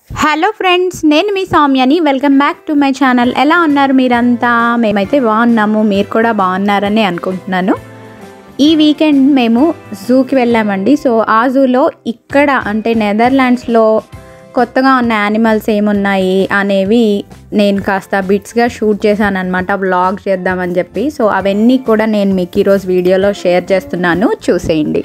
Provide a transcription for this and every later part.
hello friends నేను మీ సౌమ్యని welcome back to my channel ఎలా ఉన్నారు మీరంతా మేమైతే బాగున్నాము మీరు కూడా బాగున్నారని అనుకుంటున్నాను ఈ వీకెండ్ మేము జూకి వెళ్ళామండి సో ఆ జూలో ఇక్కడ అంటే నెదర్లాండ్స్లో కొత్తగా ఉన్న యానిమల్స్ ఏమున్నాయి అనేవి నేను కాస్త బిట్స్గా షూట్ చేశాను అనమాట వ్లాగ్ చేద్దామని చెప్పి సో అవన్నీ కూడా నేను మీకు ఈరోజు వీడియోలో షేర్ చేస్తున్నాను చూసేయండి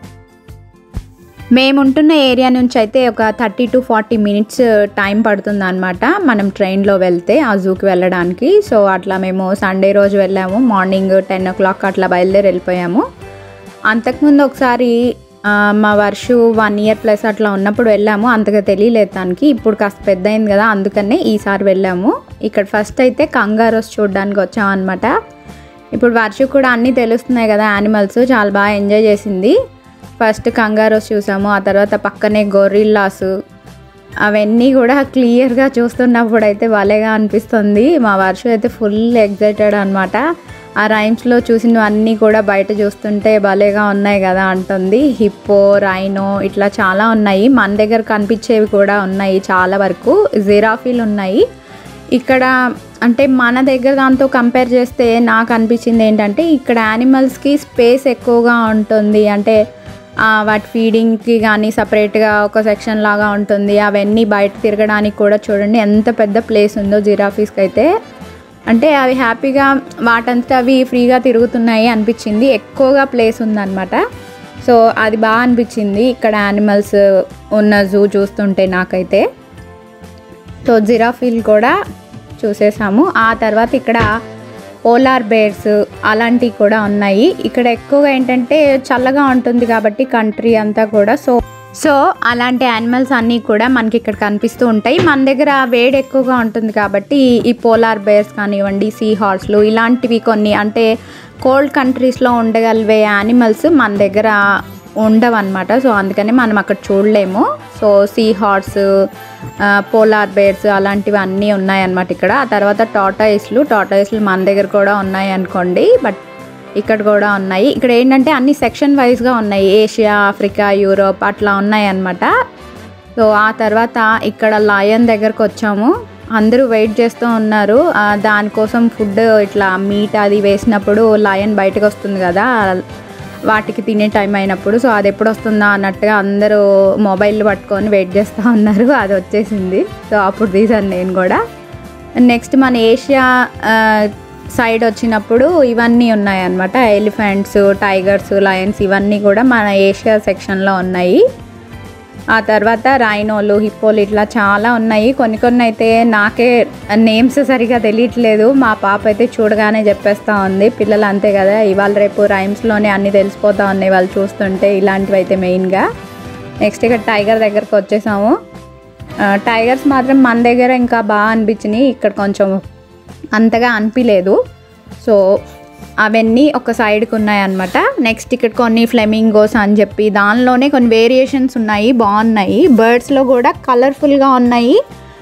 మేముంటున్న ఏరియా నుంచి అయితే ఒక thirty to forty minutes time పడుతుంది అనమాట మనం ట్రైన్లో వెళ్తే ఆ జూకి వెళ్ళడానికి సో అట్లా మేము సండే రోజు వెళ్ళాము మార్నింగ్ టెన్ ఓ క్లాక్ అట్లా బయలుదేరి వెళ్ళిపోయాము అంతకుముందు ఒకసారి ఆ, మా వర్షు వన్ ఇయర్ ప్లస్ అట్లా ఉన్నప్పుడు వెళ్ళాము అంతగా తెలియలేదు తనకి ఇప్పుడు కాస్త పెద్ద అయింది కదా అందుకనే ఈసారి వెళ్ళాము ఇక్కడ ఫస్ట్ అయితే కంగారోస్ చూడడానికి వచ్చామన్నమాట ఇప్పుడు వర్షు కూడా అన్నీ తెలుస్తున్నాయి కదా యానిమల్స్ చాలా బాగా ఎంజాయ్ చేసింది ఫస్ట్ కంగారోస్ చూసాము ఆ తర్వాత పక్కనే గొరిల్లాస్ అవన్నీ కూడా క్లియర్గా చూస్తున్నప్పుడు అయితే భలేగా అనిపిస్తుంది మా వర్షం అయితే ఫుల్ ఎగ్జైటెడ్ అనమాట ఆ రైమ్స్లో చూసినవన్నీ కూడా బయట చూస్తుంటే భలేగా ఉన్నాయి కదా అంటుంది హిప్పో రైనో ఇట్లా చాలా ఉన్నాయి మన దగ్గర కనిపించేవి కూడా ఉన్నాయి చాలా వరకు జిరాఫీలు ఉన్నాయి ఇక్కడ అంటే మన దగ్గర దాంతో కంపేర్ చేస్తే నాకు అనిపించింది ఏంటంటే ఇక్కడ యానిమల్స్కి స్పేస్ ఎక్కువగా ఉంటుంది అంటే ఆ, వాటి ఫీడింగ్కి కానీ సపరేట్గా ఒక సెక్షన్ లాగా ఉంటుంది అవన్నీ బయట తిరగడానికి కూడా చూడండి ఎంత పెద్ద ప్లేస్ ఉందో జిరాఫీస్కి అయితే అంటే అవి హ్యాపీగా వాటంతటా అవి ఫ్రీగా తిరుగుతున్నాయి అనిపించింది ఎక్కువగా ప్లేస్ ఉందన్నమాట సో అది బాగా అనిపించింది ఇక్కడ యానిమల్స్ ఉన్న జూ చూస్తుంటే నాకైతే సో జిరాఫీలు కూడా చూసేసాము ఆ తర్వాత ఇక్కడ పోలార్ బేర్స్ అలాంటివి కూడా ఉన్నాయి ఇక్కడ ఎక్కువగా ఏంటంటే చల్లగా ఉంటుంది కాబట్టి కంట్రీ అంతా కూడా సో సో అలాంటి యానిమల్స్ అన్నీ కూడా మనకి ఇక్కడ కనిపిస్తూ ఉంటాయి మన దగ్గర వేడి ఎక్కువగా ఉంటుంది కాబట్టి ఈ పోలార్ బేర్స్ కానివ్వండి సీ హార్స్లు ఇలాంటివి కొన్ని అంటే కోల్డ్ కంట్రీస్లో ఉండగలిగే యానిమల్స్ మన దగ్గర ఉండవన్నమాట సో అందుకని మనం అక్కడ చూడలేము so sea horse polar bears అలాంటివి అన్నీ ఉన్నాయన్నమాట ఇక్కడ ఆ తర్వాత టాటాయిస్లు టాటాయిస్లు మన దగ్గర కూడా ఉన్నాయి అనుకోండి బట్ ఇక్కడ కూడా ఉన్నాయి ఇక్కడ ఏంటంటే అన్ని సెక్షన్ వైజ్గా ఉన్నాయి ఏషియా ఆఫ్రికా యూరోప్ అట్లా ఉన్నాయి అన్నమాట సో ఆ తర్వాత ఇక్కడ లయన్ దగ్గరకు వచ్చాము అందరూ వెయిట్ చేస్తూ ఉన్నారు ఆ, దానికోసం ఫుడ్ ఇట్లా మీట్ అది వేసినప్పుడు లయన్ బయటకు వస్తుంది కదా వాటికి తినే టైం అయినప్పుడు సో అది ఎప్పుడు వస్తుందా అన్నట్టుగా అందరూ మొబైల్ పట్టుకొని వెయిట్ చేస్తూ ఉన్నారు అది వచ్చేసింది సో అప్పుడు తీసాను నేను కూడా నెక్స్ట్ మన ఏషియా ఆ, సైడ్ వచ్చినప్పుడు ఇవన్నీ ఉన్నాయి అన్నమాట ఎలిఫెంట్స్ టైగర్స్ లయన్స్ ఇవన్నీ కూడా మన ఏషియా సెక్షన్లో ఉన్నాయి ఆ తర్వాత రైనోలు హిప్పోలు ఇట్లా చాలా ఉన్నాయి కొన్ని కొన్ని అయితే నాకే నేమ్స్ సరిగా తెలియట్లేదు మా పాప అయితే చూడగానే చెప్పేస్తూ ఉంది పిల్లలు అంతే కదా ఇవాళ రేపు రైమ్స్లోనే అన్నీ తెలిసిపోతూ ఉన్నాయి వాళ్ళు చూస్తుంటే ఇలాంటివి అయితే మెయిన్గా నెక్స్ట్ ఇక్కడ టైగర్ దగ్గరకు వచ్చేసాము ఆ, టైగర్స్ మాత్రం మన దగ్గర ఇంకా బాగా అనిపించినాయి ఇక్కడ కొంచెం అంతగా అనిపించలేదు సో అవన్నీ ఒక సైడ్కి ఉన్నాయన్నమాట నెక్స్ట్ ఇక్కడ కొన్ని ఫ్లెమింగోస్ అని చెప్పి దానిలోనే కొన్ని వేరియేషన్స్ ఉన్నాయి బాగున్నాయి బర్డ్స్లో కూడా కలర్ఫుల్గా ఉన్నాయి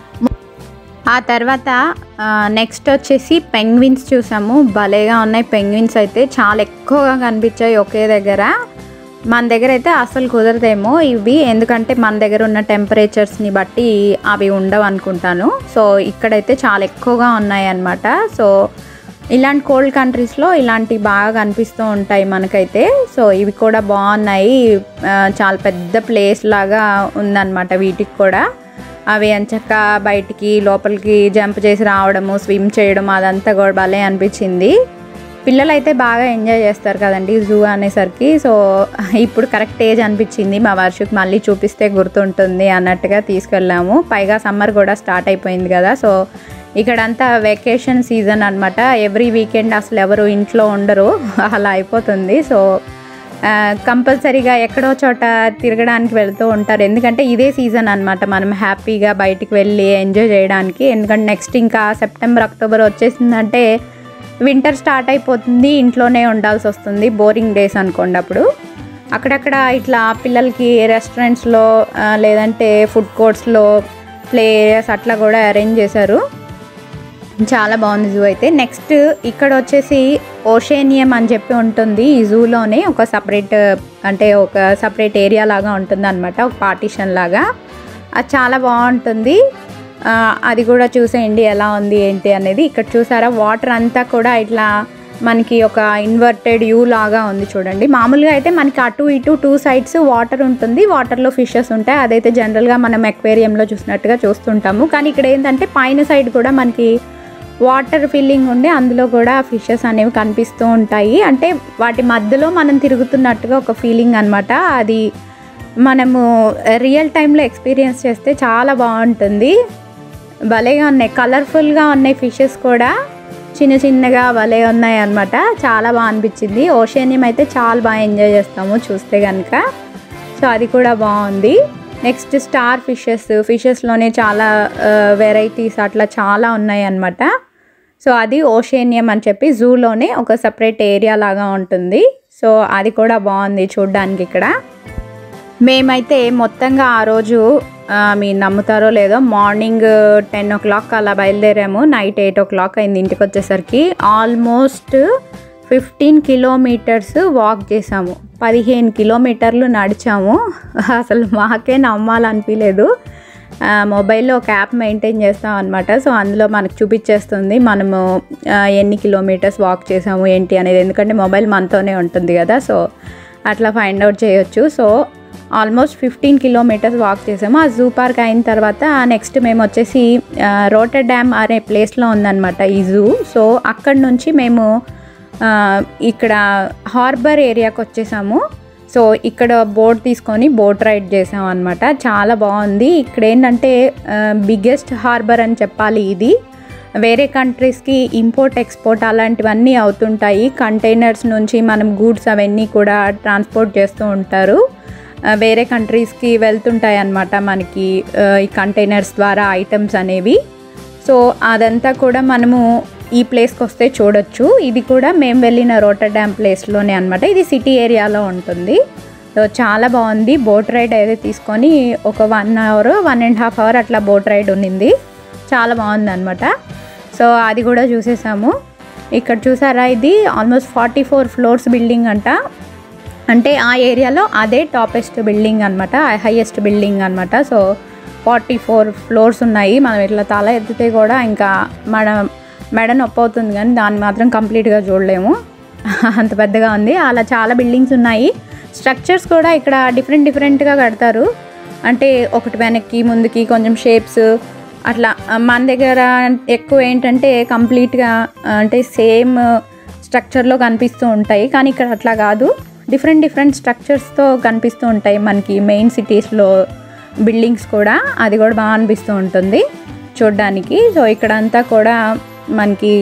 ఆ తర్వాత నెక్స్ట్ వచ్చేసి పెంగ్విన్స్ చూసాము భలేగా ఉన్నాయి పెంగ్విన్స్ అయితే చాలా ఎక్కువగా కనిపించాయి ఒకే దగ్గర మన దగ్గర అయితే అసలు కుదరదేమో ఇవి ఎందుకంటే మన దగ్గర ఉన్న టెంపరేచర్స్ని బట్టి అవి ఉండవు అనుకుంటాను సో ఇక్కడైతే చాలా ఎక్కువగా ఉన్నాయి అన్నమాట సో ఇలాంటి కోల్డ్ కంట్రీస్లో ఇలాంటివి బాగా కనిపిస్తూ ఉంటాయి మనకైతే సో ఇవి కూడా బాగున్నాయి ఆ, చాలా పెద్ద ప్లేస్ లాగా ఉందన్నమాట వీటికి కూడా అవి ఎంచక్క బయటికి లోపలికి జంప్ చేసి రావడము స్విమ్ చేయడం అదంతా కూడా భలే అనిపించింది పిల్లలు అయితే బాగా ఎంజాయ్ చేస్తారు కదండి జూ అనేసరికి సో ఇప్పుడు కరెక్ట్ ఏజ్ అనిపించింది మా వర్షకు మళ్ళీ చూపిస్తే గుర్తుంటుంది అన్నట్టుగా తీసుకెళ్ళాము పైగా సమ్మర్ కూడా స్టార్ట్ అయిపోయింది కదా సో ఇక్కడంతా వెకేషన్ సీజన్ అనమాట ఎవ్రీ వీకెండ్ అసలు ఎవరు ఇంట్లో ఉండరు అలా అయిపోతుంది సో కంపల్సరీగా ఎక్కడో చోట తిరగడానికి వెళ్తూ ఉంటారు ఎందుకంటే ఇదే సీజన్ అనమాట మనం హ్యాపీగా బయటికి వెళ్ళి ఎంజాయ్ చేయడానికి ఎందుకంటే నెక్స్ట్ ఇంకా సెప్టెంబర్ అక్టోబర్ వచ్చేసిందంటే వింటర్ స్టార్ట్ అయిపోతుంది ఇంట్లోనే ఉండాల్సి వస్తుంది బోరింగ్ డేస్ అనుకోండి అప్పుడు అక్కడక్కడ ఇట్లా పిల్లలకి రెస్టారెంట్స్లో ఆ, లేదంటే ఫుడ్ కోర్ట్స్లో ప్లే ఏరియాస్ అట్లా కూడా అరేంజ్ చేశారు చాలా బాగుంది జూ అయితే నెక్స్ట్ ఇక్కడ వచ్చేసి ఓషేనియం అని చెప్పి ఉంటుంది ఈ జూలోనే ఒక సపరేట్ అంటే ఒక సపరేట్ ఏరియా లాగా ఉంటుంది అనమాట ఒక పార్టీషన్ లాగా అది చాలా బాగుంటుంది ఆ, అది కూడా చూసేయండి ఎలా ఉంది ఏంటి అనేది ఇక్కడ చూసారా వాటర్ అంతా కూడా ఇట్లా మనకి ఒక ఇన్వర్టెడ్ యూ లాగా ఉంది చూడండి మామూలుగా అయితే మనకి అటు ఇటు టూ సైడ్స్ వాటర్ ఉంటుంది వాటర్లో ఫిషెస్ ఉంటాయి అదైతే జనరల్గా మనం ఎక్వేరియంలో చూసినట్టుగా చూస్తుంటాము కానీ ఇక్కడ ఏంటంటే పైన సైడ్ కూడా మనకి వాటర్ ఫిల్లింగ్ ఉండి అందులో కూడా ఫిషెస్ అనేవి కనిపిస్తూ ఉంటాయి అంటే వాటి మధ్యలో మనం తిరుగుతున్నట్టుగా ఒక ఫీలింగ్ అనమాట అది మనము రియల్ టైంలో ఎక్స్పీరియన్స్ చేస్తే చాలా బాగుంటుంది భలేగా ఉన్నాయి కలర్ఫుల్గా ఉన్నాయి ఫిషెస్ కూడా చిన్న చిన్నగా భలే ఉన్నాయి అనమాట చాలా బాగా అనిపించింది ఓషియనియం అయితే చాలా బాగా ఎంజాయ్ చేస్తాము చూస్తే కనుక సో అది కూడా బాగుంది నెక్స్ట్ స్టార్ ఫిషెస్ ఫిషెస్లోనే చాలా వెరైటీస్ అట్లా చాలా ఉన్నాయి అన్నమాట సో అది ఓషేనియం అని చెప్పి జూలోనే ఒక సపరేట్ ఏరియా లాగా ఉంటుంది సో అది కూడా బాగుంది చూడ్డానికి ఇక్కడ మేమైతే మొత్తంగా ఆ రోజు ఆ, మీరు నమ్ముతారో లేదో మార్నింగ్ టెన్ ఓ క్లాక్ అలా బయలుదేరాము నైట్ ఎయిట్ ఓ క్లాక్ అయింది ఇంటికి వచ్చేసరికి ఆల్మోస్ట్ ఫిఫ్టీన్ కిలోమీటర్స్ వాక్ చేసాము పదిహేను కిలోమీటర్లు నడిచాము అసలు మాకే నమ్మాలనిపించలేదు ఆ, మొబైల్లో ఒక యాప్ మెయింటైన్ చేస్తాం అనమాట సో అందులో మనకు చూపించేస్తుంది మనము ఆ, ఎన్ని కిలోమీటర్స్ వాక్ చేసాము ఏంటి అనేది ఎందుకంటే మొబైల్ మనతోనే ఉంటుంది కదా సో అట్లా ఫైండ్ అవుట్ చేయొచ్చు so almost fifteen kilometres walk చేసాము ఆ జూ పార్క్ అయిన తర్వాత నెక్స్ట్ మేము వచ్చేసి రోటర్ డ్యామ్ అనే ప్లేస్లో ఉందన్నమాట ఈ జూ సో అక్కడ నుంచి మేము ఆ, ఇక్కడ హార్బర్ ఏరియాకి వచ్చేసాము సో ఇక్కడ బోట్ తీసుకొని బోట్ రైడ్ చేసాం అనమాట చాలా బాగుంది ఇక్కడ ఏంటంటే బిగ్గెస్ట్ హార్బర్ అని చెప్పాలి ఇది వేరే కంట్రీస్కి ఇంపోర్ట్ ఎక్స్పోర్ట్ అలాంటివన్నీ అవుతుంటాయి కంటైనర్స్ నుంచి మనం గూడ్స్ అవన్నీ కూడా ట్రాన్స్పోర్ట్ చేస్తూ ఉంటారు ఆ, వేరే కంట్రీస్కి వెళ్తుంటాయి అన్నమాట మనకి ఆ, ఈ కంటైనర్స్ ద్వారా ఐటమ్స్ అనేవి సో అదంతా కూడా మనము ఈ ప్లేస్కి వస్తే చూడొచ్చు ఇది కూడా మేము వెళ్ళిన రోటర్ డ్యామ్ ప్లేస్లోనే అనమాట ఇది సిటీ ఏరియాలో ఉంటుంది సో చాలా బాగుంది బోట్ రైడ్ అయితే తీసుకొని ఒక one hour one and half hour అట్లా బోట్ రైడ్ ఉన్నింది చాలా బాగుంది అనమాట సో అది కూడా చూసేసాము ఇక్కడ చూసారా ఇది almost forty four floors building అంట అంటే ఆ ఏరియాలో అదే టాపెస్ట్ బిల్డింగ్ అనమాట హైయెస్ట్ బిల్డింగ్ అనమాట సో ఫార్టీ ఫోర్ ఫ్లోర్స్ ఉన్నాయి మనం ఇట్లా తల ఎత్తితే కూడా ఇంకా మన మెడ నొప్పి అవుతుంది కానీ దాన్ని మాత్రం కంప్లీట్గా చూడలేము అంత పెద్దగా ఉంది అలా చాలా బిల్డింగ్స్ ఉన్నాయి స్ట్రక్చర్స్ కూడా ఇక్కడ డిఫరెంట్ డిఫరెంట్గా కడతారు అంటే ఒకటి వెనక్కి ముందుకి కొంచెం షేప్స్ అట్లా ఆ, మన దగ్గర ఎక్కువ ఏంటంటే కంప్లీట్గా అంటే సేమ్ స్ట్రక్చర్లో కనిపిస్తూ ఉంటాయి కానీ ఇక్కడ అట్లా కాదు డిఫరెంట్ డిఫరెంట్ స్ట్రక్చర్స్తో కనిపిస్తూ ఉంటాయి మనకి మెయిన్ సిటీస్లో బిల్డింగ్స్ కూడా అది కూడా బాగా అనిపిస్తూ ఉంటుంది చూడ్డానికి సో ఇక్కడంతా కూడా మనకి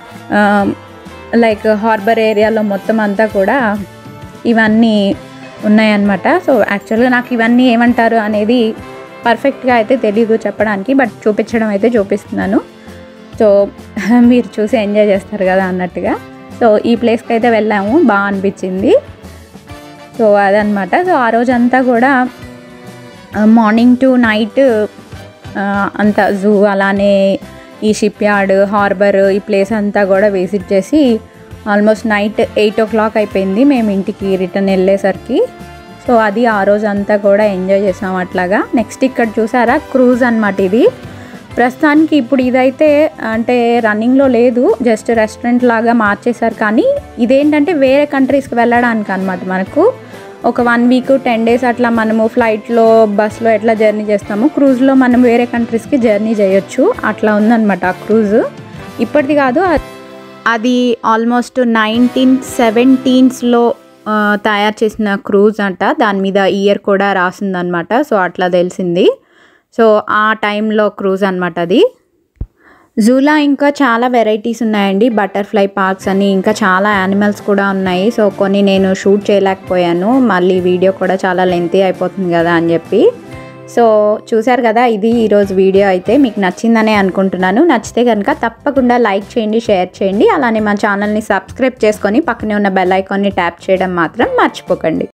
లైక్ హార్బర్ ఏరియాలో మొత్తం అంతా కూడా ఇవన్నీ ఉన్నాయన్నమాట సో యాక్చువల్గా నాకు ఇవన్నీ ఏమంటారు అనేది పర్ఫెక్ట్గా అయితే తెలియదు చెప్పడానికి బట్ చూపించడం అయితే చూపిస్తున్నాను సో మీరు చూసి ఎంజాయ్ చేస్తారు కదా అన్నట్టుగా సో ఈ ప్లేస్కి అయితే వెళ్ళాము బాగా అనిపించింది సో అదనమాట సో ఆ రోజంతా కూడా మార్నింగ్ టు నైట్ అంతా జూ అలానే ఈ షిప్ యార్డ్ హార్బర్ ఈ ప్లేస్ అంతా కూడా విజిట్ చేసి almost night eight o'clock అయిపోయింది మేము ఇంటికి రిటర్న్ వెళ్ళేసరికి సో అది ఆ రోజు అంతా కూడా ఎంజాయ్ చేసాం అట్లాగా నెక్స్ట్ ఇక్కడ చూసారా క్రూజ్ అనమాట ఇది ప్రస్తుతానికి ఇప్పుడు ఇదైతే అంటే రన్నింగ్లో లేదు జస్ట్ రెస్టారెంట్ లాగా మార్చేశారు కానీ ఇదేంటంటే వేరే కంట్రీస్కి వెళ్ళడానికి అనమాట మనకు ఒక వన్ వీక్ టెన్ డేస్ అట్లా మనము ఫ్లైట్లో బస్లో ఎట్లా జర్నీ చేస్తామో క్రూజ్లో మనం వేరే కంట్రీస్కి జర్నీ చేయొచ్చు అట్లా ఉందన్నమాట ఆ క్రూజ్ ఇప్పటిది కాదు అ- అది ఆల్మోస్ట్ నైన్టీన్ సెవెంటీన్స్లో తయారు చేసిన క్రూజ్ అంట దాని మీద ఇయర్ కూడా రాసిందనమాట సో అట్లా తెలిసింది సో ఆ టైంలో క్రూజ్ అనమాట అది జూలా ఇంకా చాలా వెరైటీస్ ఉన్నాయండి బటర్ఫ్లై పార్క్స్ అని ఇంకా చాలా యానిమల్స్ కూడా ఉన్నాయి సో కొన్ని నేను షూట్ చేయలేకపోయాను మళ్ళీ వీడియో కూడా చాలా లెంతీ అయిపోతుంది కదా అని చెప్పి సో చూశారు కదా ఇది ఈరోజు వీడియో అయితే మీకు నచ్చిందనే అనుకుంటున్నాను నచ్చితే కనుక తప్పకుండా లైక్ చేయండి షేర్ చేయండి అలానే మా ఛానల్ని సబ్స్క్రైబ్ చేసుకొని పక్కనే ఉన్న బెల్ ఐకాన్ని ట్యాప్ చేయడం మాత్రం మర్చిపోకండి